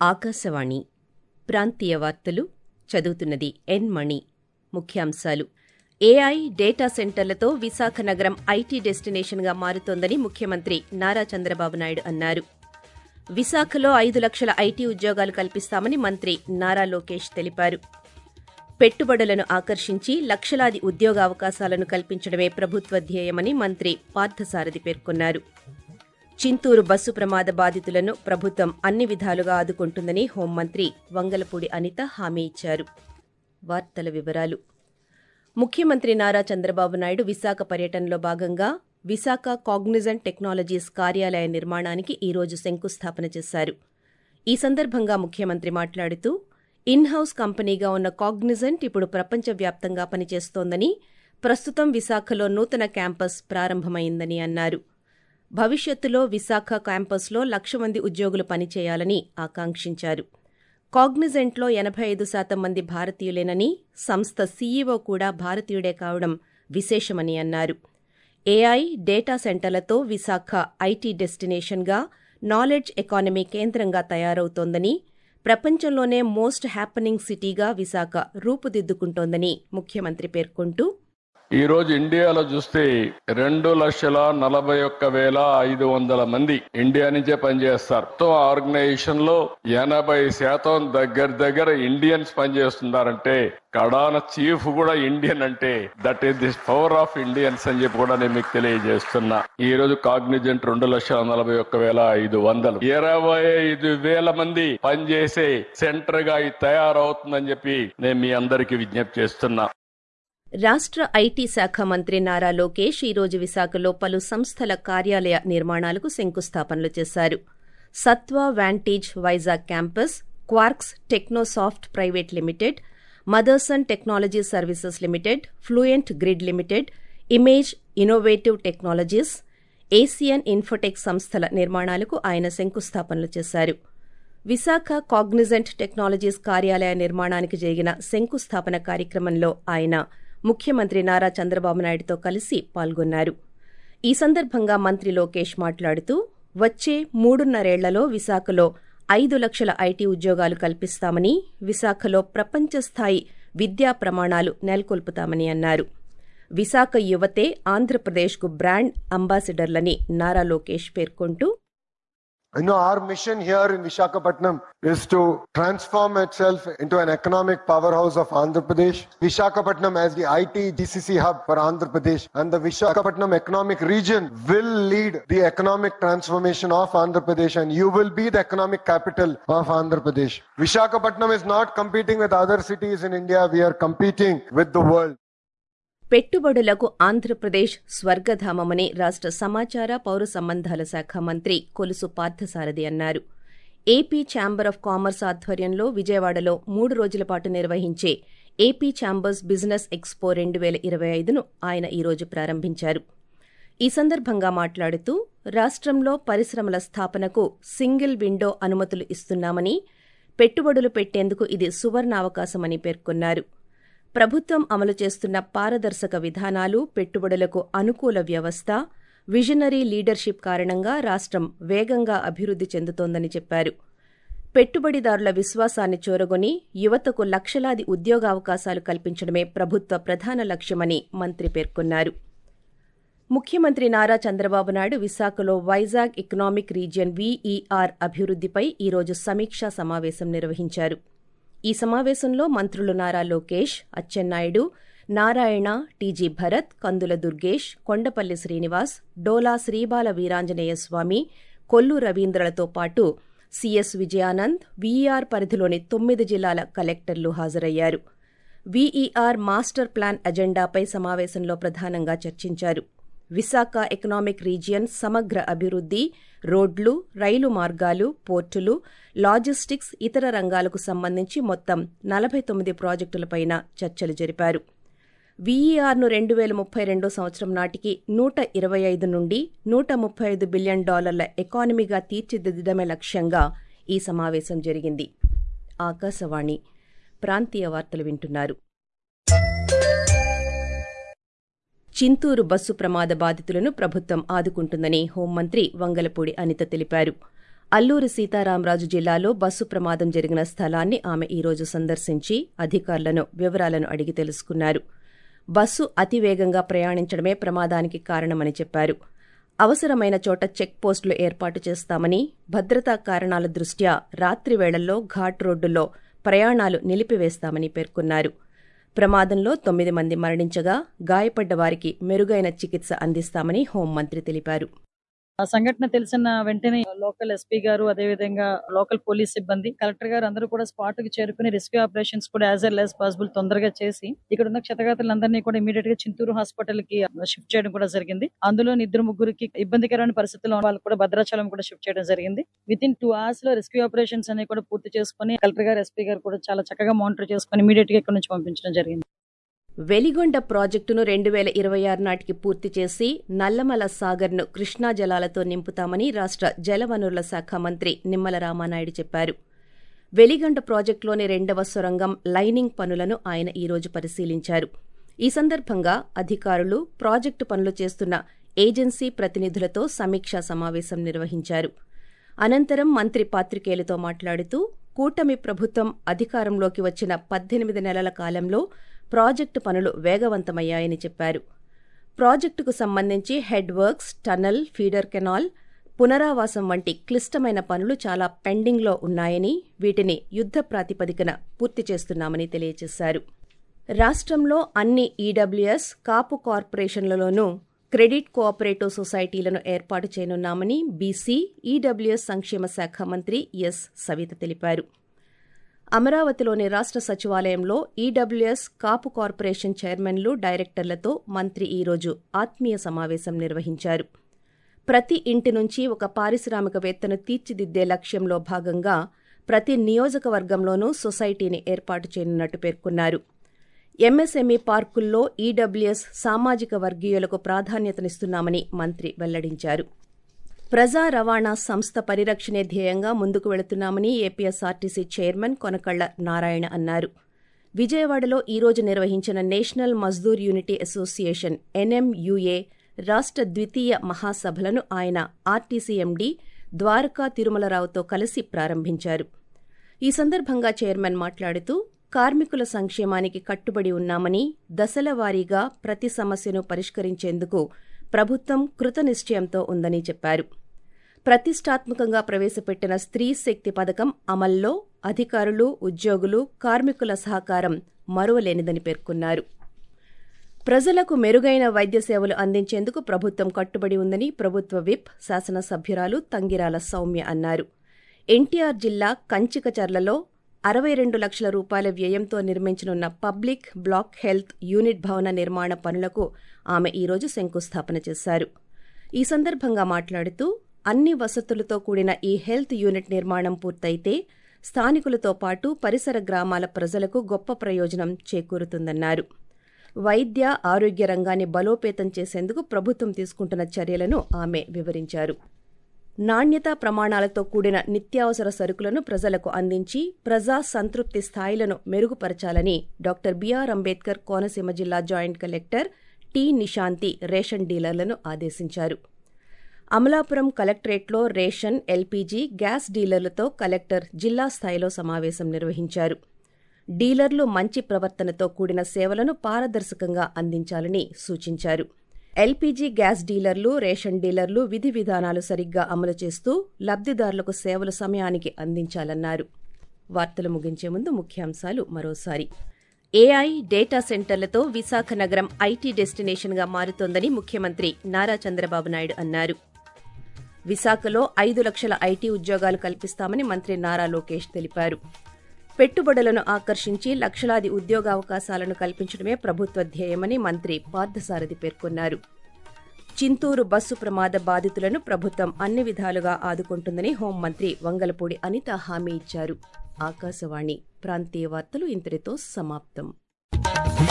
ఆకాశవాణి ప్రాంతీయ వార్తలు చదువుతున్నది ఎన్ మణి ముఖ్యాంశాలు ఏఐ డేటా సెంటర్లతో విశాఖ నగరం ఐటీ డెస్టినేషన్గా మారుతోందని ముఖ్యమంత్రి నారా చంద్రబాబు నాయుడు అన్నారు విశాఖలో ఐదు లక్షల ఐటీ ఉద్యోగాలు కల్పిస్తామని మంత్రి నారా లోకేష్ తెలిపారు పెట్టుబడులను ఆకర్షించి లక్షలాది ఉద్యోగావకాశాలను కల్పించడమే ప్రభుత్వ ధ్యేయమని మంత్రి పార్థసారథి పేర్కొన్నారు చింతూరు బస్సు ప్రమాద బాధితులను ప్రభుత్వం అన్ని విధాలుగా ఆదుకుంటుందని హోంమంత్రి వంగలపూడి అనిత హామీ ఇచ్చారు వార్తల వివరాలు ముఖ్యమంత్రి నారా చంద్రబాబు నాయుడు విశాఖ పర్యటనలో భాగంగా విశాఖ కాగ్నిజెంట్ టెక్నాలజీస్ కార్యాలయ నిర్మాణానికి ఈరోజు శంకుస్థాపన చేశారు ఈ సందర్భంగా ముఖ్యమంత్రి మాట్లాడుతూ ఇన్ హౌస్ కంపెనీగా ఉన్న కాగ్నిజెంట్ ఇప్పుడు ప్రపంచవ్యాప్తంగా పనిచేస్తోందని ప్రస్తుతం విశాఖలో నూతన క్యాంపస్ ప్రారంభమైందని అన్నారు భవిష్యత్తులో విశాఖ క్యాంపస్లో లక్ష మంది ఉద్యోగులు పనిచేయాలని ఆకాంక్షించారు కాగ్నిజెంట్లో ఎనభై ఐదు శాతం మంది భారతీయులేనని సంస్థ సీఈఓ కూడా భారతీయుడే కావడం విశేషమని అన్నారు ఏఐ డేటా సెంటర్లతో విశాఖ ఐటీ డెస్టినేషన్గా నాలెడ్జ్ ఎకానమీ కేంద్రంగా తయారవుతోందని ప్రపంచంలోనే మోస్ట్ హ్యాపనింగ్ సిటీగా విశాఖ రూపుదిద్దుకుంటోందని ముఖ్యమంత్రి పేర్కొంటూ ఈ రోజు ఇండియాలో చూస్తే రెండు లక్షల నలభై ఒక్క వేల ఐదు వందల మంది ఇండియా నుంచే పనిచేస్తారు మొత్తం ఆర్గనైజేషన్ లో ఎనభై శాతం దగ్గర దగ్గర ఇండియన్స్ పనిచేస్తున్నారంటే కడాన చీఫ్ కూడా ఇండియన్ అంటే that is this power of Indians అని చెప్పి కూడా నేను మీకు తెలియజేస్తున్నా ఈ రోజు కాగ్నిజెంట్ రెండు లక్షల నలభై ఒక్క వేల ఐదు వందలు ఇరవై ఐదు వేల మంది పనిచేసే సెంటర్ గా ఇది తయారవుతుందని చెప్పి నేను మీ అందరికీ విజ్ఞప్తి చేస్తున్నా రాష్ట్ర ఐటీ శాఖ మంత్రి నారా లోకేష్ ఈరోజు విశాఖలో పలు సంస్థల కార్యాలయ నిర్మాణాలకు శంకుస్థాపనలు చేశారు Satva Vantage Vizag campus Quarks Technosoft Private Limited Motherson Technology Services Limited Fluent Grid Limited Image Innovative Technologies Asian Infotech సంస్థల నిర్మాణాలకు ఆయన శంకుస్థాపనలు చేశారు విశాఖ కాగ్నిజెంట్ టెక్నాలజీస్ కార్యాలయ నిర్మాణానికి జరిగిన శంకుస్థాపన కార్యక్రమంలో ఆయన ముఖ్యమంత్రి నారా చంద్రబాబు నాయుడుతో కలిసి పాల్గొన్నారు ఈ సందర్భంగా మంత్రి లోకేష్ మాట్లాడుతూ వచ్చే మూడున్నరేళ్లలో విశాఖలో ఐదు లక్షల ఐటీ ఉద్యోగాలు కల్పిస్తామని విశాఖలో ప్రపంచ స్థాయి విద్యా ప్రమాణాలు నెలకొల్పుతామని అన్నారు విశాఖ యువతే ఆంధ్రప్రదేశ్కు బ్రాండ్ అంబాసిడర్లని నారా లోకేష్ పేర్కొంటూ You know, our mission here in Vishakhapatnam is to transform itself into an economic powerhouse of Andhra Pradesh. Vishakhapatnam as the IT GCC hub for Andhra Pradesh and the Vishakhapatnam economic region will lead the economic transformation of Andhra Pradesh and you will be the economic capital of Andhra Pradesh. Vishakhapatnam is not competing with other cities in India. We are competing with the world. పెట్టుబడులకు ఆంధ్రప్రదేశ్ స్వర్గధామమని రాష్ట్ర సమాచార పౌర సంబంధాల శాఖ మంత్రి కొలుసు పార్థసారథి అన్నారు AP chamber of commerce ఆధ్వర్యంలో విజయవాడలో మూడు రోజుల పాటు నిర్వహించే ఏపీ ఛాంబర్స్ బిజినెస్ ఎక్స్పో రెండు వేల ఇరవై ఐదును ఆయన ఈరోజు ప్రారంభించారు ఈ సందర్భంగా మాట్లాడుతూ రాష్ట్రంలో పరిశ్రమల స్థాపనకు సింగిల్ విండో అనుమతులు ఇస్తున్నామని పెట్టుబడులు పెట్టేందుకు ఇది సువర్ణావకాశమని పేర్కొన్నారు ప్రభుత్వం అమలు చేస్తున్న పారదర్శక విధానాలు పెట్టుబడులకు అనుకూల వ్యవస్థ విజనరీ లీడర్షిప్ కారణంగా రాష్ట్రం వేగంగా అభివృద్ధి చెందుతోందని చెప్పారు పెట్టుబడిదారుల విశ్వాసాన్ని చూరగొని యువతకు లక్షలాది ఉద్యోగావకాశాలు కల్పించడమే ప్రభుత్వ ప్రధాన లక్ష్యమని మంత్రి పేర్కొన్నారు ముఖ్యమంత్రి నారా చంద్రబాబు నాయుడు విశాఖలో వైజాగ్ ఎకనామిక్ రీజియన్ వీఈఆర్ అభివృద్దిపై ఈరోజు సమీక్షా సమావేశం నిర్వహించారు ఈ సమావేశంలో మంత్రులు నారా లోకేష్ అచ్చెన్నాయుడు నారాయణ టీజీ భరత్ కందుల దుర్గేష్ కొండపల్లి శ్రీనివాస్ డోలా శ్రీబాల వీరాంజనేయ స్వామి కొల్లు రవీంద్రలతో పాటు సిఎస్ విజయానంద్ వీఈఆర్ పరిధిలోని తొమ్మిది జిల్లాల కలెక్టర్లు హాజరయ్యారు వీఈఆర్ మాస్టర్ ప్లాన్ అజెండాపై సమావేశంలో ప్రధానంగా చర్చించారు విశాఖ ఎకనామిక్ రీజియన్ సమగ్ర అభివృద్ధి రోడ్లు రైలు మార్గాలు పోర్టులు లాజిస్టిక్స్ ఇతర రంగాలకు సంబంధించి మొత్తం నలభై తొమ్మిది ప్రాజెక్టులపైన చర్చలు జరిపారు వీఈఆర్ను రెండు వేల ముప్పై రెండో సంవత్సరం నాటికి నూట ఇరవై ఐదు నుండి నూట ముప్పై ఐదు బిలియన్ డాలర్ల ఎకానమీగా తీర్చిదిద్దడమే లక్ష్యంగా ఈ సమావేశం జరిగింది ఆకాశవాణి ప్రాంతీయ వార్తలు వింటున్నారు చింతూరు బస్సు ప్రమాద బాధితులను ప్రభుత్వం ఆదుకుంటుందని హోంమంత్రి వంగలపూడి అనిత తెలిపారు అల్లూరి సీతారామరాజు జిల్లాలో బస్సు ప్రమాదం జరిగిన స్థలాన్ని ఆమె ఈరోజు సందర్శించి అధికారులను వివరాలను అడిగి తెలుసుకున్నారు బస్సు అతివేగంగా ప్రయాణించడమే ప్రమాదానికి కారణమని చెప్పారు అవసరమైన చోట చెక్ పోస్టులు ఏర్పాటు చేస్తామని భద్రతా కారణాల దృష్ట్యా రాత్రి వేళల్లో ఘాట్ రోడ్డుల్లో ప్రయాణాలు నిలిపివేస్తామని పేర్కొన్నారు ప్రమాదంలో తొమ్మిది మంది మరణించగా గాయపడ్డ వారికి మెరుగైన చికిత్స అందిస్తామని హోంమంత్రి తెలిపారు ఆ సంఘటన తెలిసిన వెంటనే లోకల్ ఎస్పీ గారు అదేవిధంగా లోకల్ పోలీస్ సిబ్బంది కలెక్టర్ గారు అందరూ కూడా స్పాట్ కి చేరుకుని రెస్క్యూ ఆపరేషన్స్ కూడా యాజ్ ఎల్ యాజ్ పాసిబుల్ తొందరగా చేసి ఇక్కడ ఉన్న క్షతగాతులందరినీ కూడా ఇమీడియట్ గా చింతూరు హాస్పిటల్ కి షిఫ్ట్ చేయడం కూడా జరిగింది అందులో ఇద్దరు ముగ్గురికి ఇబ్బందికరమైన పరిస్థితుల్లో వాళ్ళు కూడా భద్రాచలం కూడా షిఫ్ట్ చేయడం జరిగింది విత్ ఇన్ టూ అవర్స్ లో రెస్క్యూ ఆపరేషన్స్ అనేవి కూడా పూర్తి చేసుకుని కలెక్టర్ గారు ఎస్పీ గారు కూడా చాలా చక్కగా మానిటర్ చేసుకుని ఇమీడియట్ గా ఇక్కడ నుంచి పంపించడం జరిగింది వెలిగొండ ప్రాజెక్టును రెండు వేల ఇరవై ఆరు నాటికి పూర్తి చేసి నల్లమల సాగర్ను కృష్ణా జలాలతో నింపుతామని రాష్ట్ర జలవనరుల శాఖ మంత్రి నిమ్మల రామానాయుడు చెప్పారు వెలిగొండ ప్రాజెక్టులోని రెండవ సొరంగం లైనింగ్ పనులను ఆయన ఈరోజు పరిశీలించారు ఈ సందర్భంగా అధికారులు ప్రాజెక్టు పనులు చేస్తున్న ఏజెన్సీ ప్రతినిధులతో సమీక్షా సమావేశం నిర్వహించారు అనంతరం మంత్రి పాత్రికేయులతో మాట్లాడుతూ కూటమి ప్రభుత్వం అధికారంలోకి వచ్చిన పద్దెనిమిది నెలల కాలంలో ప్రాజెక్టు పనులు వేగవంతమయ్యాయని చెప్పారు ప్రాజెక్టుకు సంబంధించి head works tunnel feeder canal పునరావాసం వంటి క్లిష్టమైన పనులు చాలా పెండింగ్లో ఉన్నాయని వీటిని యుద్ధ ప్రాతిపదికన పూర్తి చేస్తున్నామని తెలియజేశారు రాష్ట్రంలో అన్ని ఈడబ్ల్యూఎస్ కాపు కార్పొరేషన్లలోనూ క్రెడిట్ కోఆపరేటివ్ సొసైటీలను ఏర్పాటు చేయనున్నామని బీసీ ఈడబ్ల్యూఎస్ సంక్షేమ శాఖ మంత్రి ఎస్ సవిత తెలిపారు అమరావతిలోని రాష్ట్ర సచివాలయంలో ఈడబ్ల్యూఎస్ కాపు కార్పొరేషన్ చైర్మన్లు డైరెక్టర్లతో మంత్రి ఈరోజు ఆత్మీయ సమావేశం నిర్వహించారు ప్రతి ఇంటి నుంచి ఒక పారిశ్రామికవేత్తను తీర్చిదిద్దే లక్ష్యంలో భాగంగా ప్రతి నియోజకవర్గంలోనూ సొసైటీని ఏర్పాటు చేయనున్నట్టు పేర్కొన్నారు ఎంఎస్ఎంఈ పార్కుల్లో ఈడబ్ల్యూఎస్ సామాజిక వర్గీయులకు ప్రాధాన్యతనిస్తున్నామని మంత్రి వెల్లడించారు ప్రజా రవాణా సంస్థ పరిరక్షణే ధ్యేయంగా ముందుకు వెళుతున్నామని ఏపీఎస్ఆర్టీసీ చైర్మన్ కొనకళ్ల నారాయణ అన్నారు విజయవాడలో ఈరోజు నిర్వహించిన national Mazdoor unity association NMUA రాష్ట్ర ద్వితీయ మహాసభలను ఆయన ఆర్టీసీ ఎండీ ద్వారకా తిరుమలరావుతో కలిసి ప్రారంభించారు ఈ సందర్భంగా చైర్మన్ మాట్లాడుతూ కార్మికుల సంక్షేమానికి కట్టుబడి ఉన్నామని దశల వారీగా ప్రతి సమస్యను పరిష్కరించేందుకు ప్రభుత్వం కృతనిశ్చయంతో ఉందని చెప్పారు ప్రతిష్టాత్మకంగా ప్రవేశపెట్టిన స్త్రీ శక్తి పథకం అమల్లో అధికారులు ఉద్యోగులు కార్మికుల సహకారం మరువలేనిదని పేర్కొన్నారు ప్రజలకు మెరుగైన వైద్య సేవలు అందించేందుకు ప్రభుత్వం కట్టుబడి ఉందని ప్రభుత్వ విప్ శాసనసభ్యురాలు తంగిరాల సౌమ్య అన్నారు ఎన్టీఆర్ జిల్లా కంచికచర్లలో అరవై రెండు లక్షల రూపాయల వ్యయంతో నిర్మించనున్న పబ్లిక్ బ్లాక్ హెల్త్ యూనిట్ భవన నిర్మాణ పనులకు ఆమె ఈరోజు శంకుస్థాపన చేశారు ఈ సందర్భంగా మాట్లాడుతూ అన్ని వసతులతో కూడిన ఈ హెల్త్ యూనిట్ నిర్మాణం పూర్తయితే స్థానికులతో పాటు పరిసర గ్రామాల ప్రజలకు గొప్ప ప్రయోజనం చేకూరుతుందన్నారు వైద్య ఆరోగ్య రంగాన్ని బలోపేతం చేసేందుకు ప్రభుత్వం తీసుకుంటున్న చర్యలను ఆమె వివరించారు నాణ్యతా ప్రమాణాలతో కూడిన నిత్యావసర సరుకులను ప్రజలకు అందించి ప్రజా సంతృప్తి స్థాయిలను మెరుగుపరచాలని డాక్టర్ బిఆర్ అంబేద్కర్ కోనసీమ జిల్లా joint collector T Nishanthi ration డీలర్లను ఆదేశించారు అమలాపురం కలెక్టరేట్లో రేషన్ ఎల్పీజీ గ్యాస్ డీలర్లతో కలెక్టర్ జిల్లా స్థాయిలో సమావేశం నిర్వహించారు డీలర్లు మంచి ప్రవర్తనతో కూడిన సేవలను పారదర్శకంగా అందించాలని సూచించారు ఎల్పీజీ గ్యాస్ డీలర్లు రేషన్ డీలర్లు విధి విధానాలు సరిగ్గా అమలు చేస్తూ లబ్దిదారులకు సేవలు సమయానికి అందించాలన్నారు వార్తలు ముగించే ముందు ముఖ్యాంశాలు మరోసారి ఏఐ డేటా సెంటర్లతో విశాఖ నగరం ఐటీ డెస్టినేషన్గా మారుతోందని ముఖ్యమంత్రి నారా చంద్రబాబు నాయుడు అన్నారు విశాఖలో ఐదు లక్షల ఐటీ ఉద్యోగాలు కల్పిస్తామని మంత్రి నారా లోకేష్ తెలిపారు పెట్టుబడులను ఆకర్షించి లక్షలాది ఉద్యోగావకాశాలను కల్పించడమే ప్రభుత్వ ధ్యేయమని మంత్రి పార్థసారథి పేర్కొన్నారు చింతూరు బస్సు ప్రమాద బాధితులను ప్రభుత్వం అన్ని విధాలుగా ఆదుకుంటుందని హోంమంత్రి వంగలపూడి అనిత హామీ ఇచ్చారు ఆకాశవాణి ప్రాంతీయ వార్తలు ఇంతటితో సమాప్తం